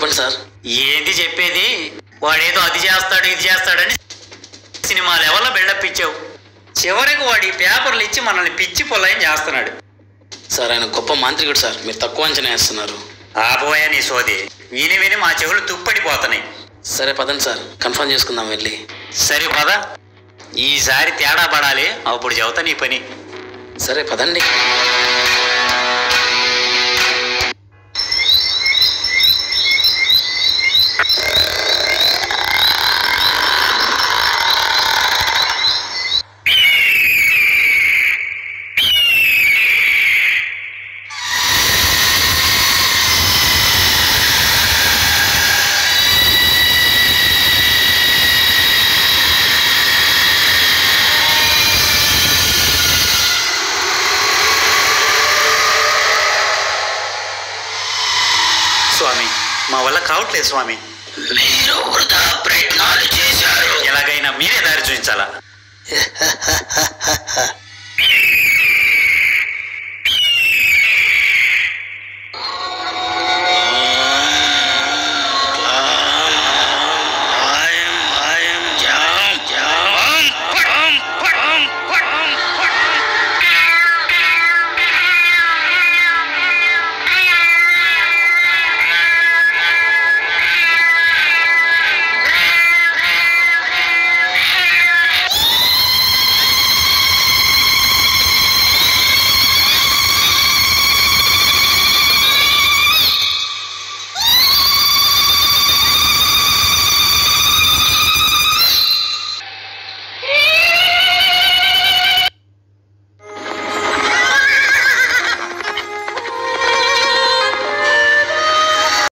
చెప్పండి సార్ ఏంది చెప్పేది వాడేదో అది చేస్తాడు ఇది చేస్తాడని సినిమా లెవెల్లో బిల్డప్ ఇచ్చావు చివరికి వాడు ఈ పేపర్లు ఇచ్చి మనల్ని పిచ్చి పొల్లయం చేస్తున్నాడు సార్ ఆయన గొప్ప మాంత్రికుడు సార్ మీరు తక్కువ అంచనా వేస్తున్నారు ఆపోయా నీ సోది విని విని మా చెవులు తుప్పడిపోతున్నాయి సరే పదండి సార్ కన్ఫర్మ్ చేసుకుందాం వెళ్ళి సరే పద ఈసారి తేడా పడాలి అప్పుడు చెబుతా నీ పని సరే పదండి స్వామి మా వల్ల కావట్లేదు స్వామి మీరు వృధా ప్రయత్నాలు చేశారు ఎలాగైనా మీరే దారి చూపించాలా